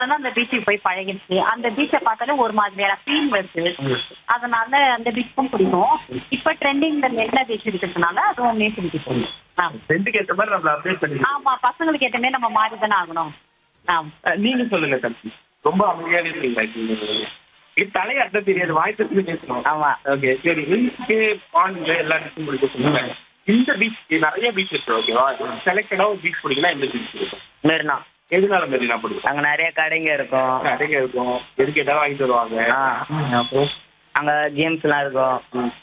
பார்த்தோன்னா அந்த பீச்சுக்கு போய் பழகிடுச்சு அந்த பீச்சை பார்த்தாலே ஒரு மாதிரியான ஃபீல் வருது அதனால அந்த பீச்சும் பிடிக்கும் இப்ப ட்ரெண்டிங்ல மெரினா பீச் இருக்கிறதுனால அதுவுமே பிடிக்கும் ஆ. ரெண்டுக்கு ஏற்ற மாதிரி நம்மள அப்டேட் பண்ணி ஆமா பசங்களுக்கு ஏற்ற மாதிரி நம்ம மாறி தானே ஆகணும் ஆமா நீங்க சொல்லுங்க தம்பி ரொம்ப அமைதியாக இருக்கீங்களா இது தலையாட்ட தெரியாது வாய் தெரிஞ்சு பேசணும் ஆமா ஓகே சரி பீச்சுக்கு பாண்டில எல்லா பீச்சும் பிடிக்க சொல்லுங்க இந்த பீச் நிறைய பீச் இருக்கு ஓகேவா செலக்டடா ஒரு பீச் பிடிக்குன்னா இந்த பீச் பிடிக்கும் மெரினா எதனால மெரினா பிடிக்கும் அங்க நிறைய கடைங்க இருக்கும் நிறைய இருக்கும் எதுக்கு ஏதாவது வாங்கிட்டு வருவாங்க ஆ. அப்புறம் அங்க கேம்ஸ்லாம் இருக்கும்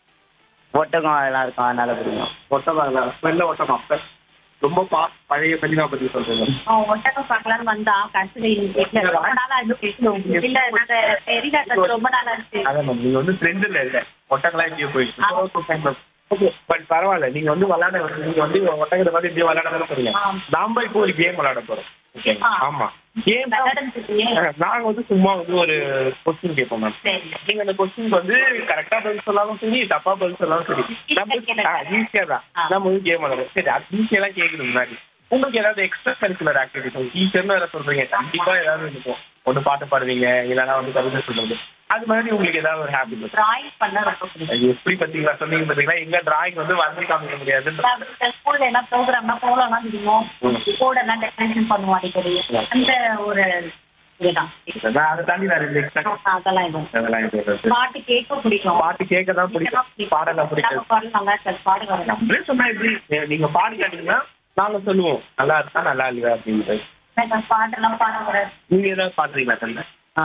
ஒட்டகம் அதெல்லாம் இருக்கும் அதனால பிடிக்கும் ஒட்டகம் ஸ்மெல்ல ஒட்டகம் அப்ப ரொம்ப பா பழைய மெரினா பத்தி சொல்றீங்க அவன் ஒட்டகம் பார்க்கலான்னு வந்தா கடைசியில எங்க வீட்டுல ரொம்ப நாளா இருக்கு இல்ல நாங்க பெரிய ரொம்ப நாளா இருக்கு அதான் மேம் நீங்க வந்து ட்ரெண்ட்ல இல்ல ஒட்டகம்லாம் எங்கேயோ போயிடுச்சு ஓகே பட் பரவாயில்ல நீங்க வந்து விளையாட நீங்க வந்து ஒட்டகத்தை பார்த்து இப்படியே விளையாட தானே போறீங்க ஆமா. நாம இப்போ ஒரு கேம் விளையாட போறோம் ஓகேங்களா ஆ. ஆமா கேம் விளையாடுறதுக்கு நாங்க வந்து சும்மா வந்து ஒரு கொஸ்டின் கேட்போம் மேம் சரி நீங்க அந்த கொஸ்டினுக்கு வந்து கரெக்டா பதில் சொல்லாலும் சரி தப்பா பதில் சொல்லாலும் சரி நம்ம ஈஸியா தான் ஆ. நம்ம வந்து கேம் விளையாடுவோம் சரி அது ஈஸியெல்லாம் கேட்குது முன்னாடி உங்களுக்கு ஏதாவது எக்ஸ்ட்ரா கரிக்குலர் ஆக்டிவிட்டிஸ் டீச்சர்னு வேற சொல்றீங்க கண்டிப்பா ஏதாவது இருக்கும் ஒன்று பாட்டு பாடுவீங்க இல்லைன்னா வந்து கவிதை சொல்றது அது மாதிரி உங்களுக்கு ஏதாவது ஒரு ஹேபிட் இருக்கும் டிராயிங் பண்ண ரொம்ப பிடிக்கும் அது எப்படி பாத்தீங்களா சொன்னீங்க பாத்தீங்களா எங்க டிராயிங் வந்து வந்து காமிக்க முடியாது ஸ்கூல்ல என்ன ப்ரோக்ராம்னா போகலாம் தெரியும் கூட எல்லாம் டெக்கரேஷன் பண்ணுவோம் அடிக்கடி அந்த ஒரு இதுதான் நான் அதை தாண்டி வேற இந்த எக்ஸ்ட்ரா அதெல்லாம் இதுவும் அதெல்லாம் எனக்கு தெரியாது. பாட்டு கேட்க பிடிக்கும் பாட்டு கேட்க தான் பிடிக்கும் பாடலாம் பிடிக்கும் நம்ம பாடல் நல்லா இருக்காது பாடு வரலாம் நம்மளே சொன்னா எப்படி நீ- நீங்க பாடி காட்டீங்கன்னா நாங்க சொல்லுவோம் நல்லா இருக்கா நல்லா இல்லையா அப்படின்ட்டு எனக்கு பாட்டெல்லாம் பாட வராது நீங்க ஏதாவது பாடுறீங்களா தந்தை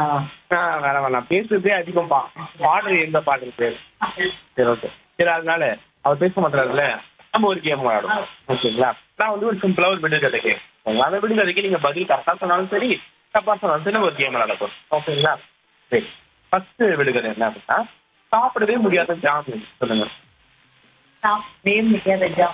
வேற வேணாம் பேசுறதே அதிகம் பா பாடு எந்த பாட்டு இருக்கு சரி ஓகே சரி அதனால அவர் பேச மாட்டாருல்ல நம்ம ஒரு கேம் விளையாடுவோம் ஓகேங்களா நான் வந்து ஒரு சிம்பிளா ஒரு விடுகதை கேட்பேன் அந்த விடுகதைக்கு நீங்க பதில் கரெக்டா சொன்னாலும் சரி தப்பா சொன்னாலும் சரி நம்ம ஒரு கேம் விளையாட போறோம் ஓகேங்களா சரி ஃபர்ஸ்ட் விடுகதை என்ன அப்படின்னா சாப்பிடவே முடியாத ஜாம் எது? சொல்லுங்க சாப்பிடவே முடியாத ஜாம்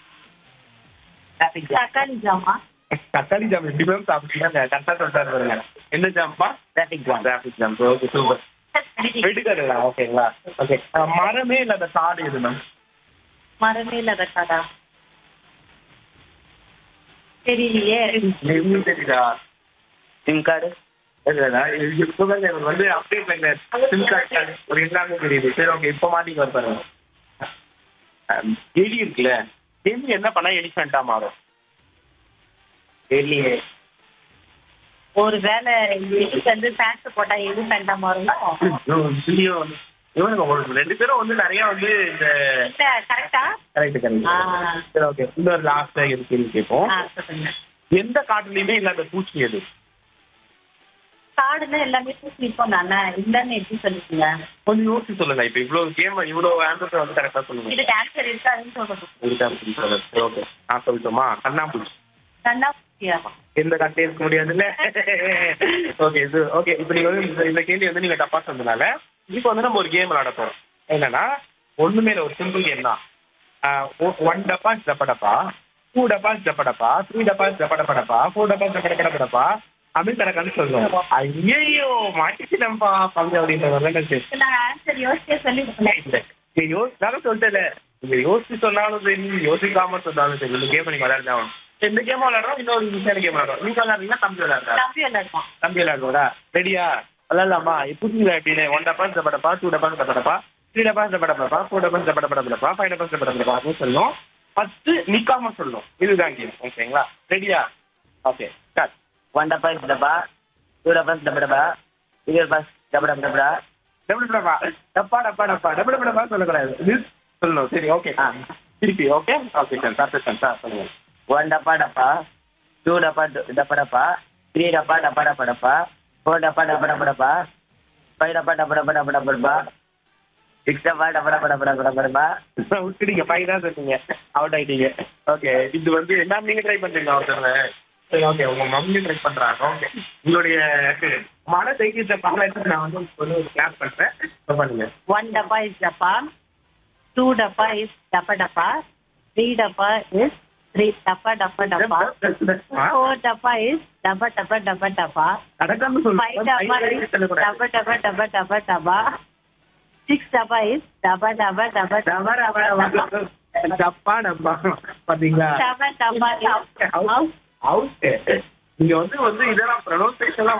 தக்காளி ஜாமா தக்காளி ஜாம் எப்படி மேம் சாப்பிட்டீங்க கரெக்டா சொல்லிட்டாரு பாருங்க என்ன ஜாம்பா traffic jam traffic jam okay super விடுகதை ஓகேங்களா ஓகே மரமே இல்லாத காடு எது மேம் மரமே இல்லாத கடா தெரியலையே எதுவும் தெரியுதா சிம் கார்டு இல்லடா, இது இப்ப பாருங்க, இவர் வந்து update பண்ணல. SIM card card ஒரு எல்லாமே தெரியுது. சரி, okay, இப்ப மாட்டிக்கு வர பாருங்க. அஹ், எலி இருக்குல்ல எலி என்ன பண்ணா எலிஃபென்ட்டா மாறும் தெரியலையே ஒரு வேலை எதுக்கு வந்து பேண்ட் போட்டா எது பேண்டா மாறும் இதுலயும் வந்து இவனுங்க ஒரு ரெண்டு பேரும் வந்து நிறைய வந்து இந்த கரெக்டா கரெக்ட் ஆ. கரெக்ட் சரி ஓகே இன்னொரு லாஸ்ட் கேள்வி கேட்போம் ஆ சொல்லுங்க எந்த காட்டுலயுமே இல்லாத பூச்சி எது காடுல எல்லாமே பூசி நிற்போம் நானே இல்லன்னு எப்படி சொல்லிட்டீங்க கொஞ்சம் யோசிச்சு சொல்லுங்க இப்ப இவ்வளவு கேம் இவ்வளவு ஆன்சர் வந்து கரெக்டா சொல்லுங்க இதுக்கு ஆன்சர் இருக்காதுன்னு சொல்றது ஓகே நான் சொல்லட்டுமா கண்ணாம்பூச்சி கண்ணா பூச்சியா எந்த கட்டையும் இருக்க முடியாதுல்ல ஓகே இது ஓகே இப்போ நீங்க வந்து இந்த- இந்த கேள்வி வந்து நீங்க தப்பா சொன்னதுனால இப்போ வந்து நம்ம ஒரு கேம் விளையாட போறோம் என்னன்னா ஒண்ணுமே இல்லை ஒரு சிம்பிள் கேம் தான் ஒன் டப்பா டப்பா டப்பா டூ டப்பா டப்பா டப்பா த்ரீ டப்பா டப்பா டப்பா டப்பா ஃபோர் டப்பா டப்பா டப்பா டப்பா டப்பா அப்படின்னு கணக்கான்னு சொல்லுவோம் ஐயோ மாட்டிக்கிட்டேன்ப்பா பங்கு அப்படின்ற மாதிரி தான் நான் ஆன்சர் யோசிச்சே சொல்லி நீ யோசிச்சாலும் சொல்லிட்டல நீங்க யோசிச்சு சொன்னாலும் சரி யோசிக்காம சொன்னாலும் சரி இந்த கேம் நீங்க விளையாடலாம் இந்த கேம் விளையாடுறோம் இன்னொரு ஈஸியான கேம் விளையாடுறோம் நீங்க விளையாடுறீங்கன்னா தம்பி விளையாடுறா தம்பி விளையாடுவான் தம்பி விளையாடுவோடா ரெடியா விளையாடலாமா புரியுதா எப்படின்னு ஒன் டப்பாஸ் டப்படப்பா டூ டப்பாஸ் டப்படப்பா த்ரீ டப்பாஸ் டப்படப்பா ஃபோர் டப்பாஸ் டப்படப்படப்பா ஃபைவ் டப்பாஸ் டப்படப்படப்பா அப்படின்னு சொல்லணும் ஃபர்ஸ்ட் நிக்காம சொல்லணும் இதுதான் கேம் ஓகேங்களா ரெடியா ஓகே ஸ்டார்ட் ஒன் டப்பா இஸ் டப்பா டூ டப்பாஸ் டப்பா டப்பா த்ரீ டப்பாஸ் டப்பா டப்பா டப்பா டபுள் டப்பா டப்பா டப்பா டப்பா டபுள் டப்பா சொல்லக்கூடாது இது சொல்லணும் சரி ஓகே ஆ. திருப்பி okay okay sir sir sir sir சொல்லுங்க ஒன் டப்பா டப்பா டூ டப்பா டப்பா டப்பா த்ரீ டப்பா டப்பா டப்பா டப்பா ஃபோர் டப்பா டப்பா டப்பா டப்பா ஃபைவ் டப்பா டப்பா டப்பா டப்பா டப்பா டப்பா சிக்ஸ் டப்பா டப்பா டப்பா டப்பா டப்பா டப்பா டப்பா விட்டுட்டீங்க ஃபைவ் தான் சொன்னீங்க அவுட் ஆயிட்டீங்க ஓகே இது வந்து என்ன நீங்க ட்ரை பண்றீங்க ஒருத்தர் சரி ஓகே உங்க மம்மி ட்ரை பண்றாங்க ஓகே உங்களுடைய மன தைரியத்தை பாராட்டு நான் வந்து உங்களுக்கு ஒரு கிளாஸ் பண்றேன் இப்ப பண்ணுங்க ஒன் டப்பா இஸ் டப்பா டூ டப்பா இஸ் டப்பா டப்பா த்ரீ டப்பா இஸ் த்ரீ டப்பா டப்பா டப்பா ஃபோர் டப்பா இஸ் டப்பா டப்பா டப்பா டப்பா கடக்காம ஃபைவ் டப்பா இஸ் டப்பா டப்பா டப்பா டப்பா டப்பா சிக்ஸ் டப்பா இஸ் டப்பா டப்பா டப்பா டப்பா டப்பா டப்பா டப்பா பாத்தீங்களா டப்பா டப்பா அவுட் இங்க வந்து வந்து இதெல்லாம் ப்ரொனவுன்சேஷன்லாம்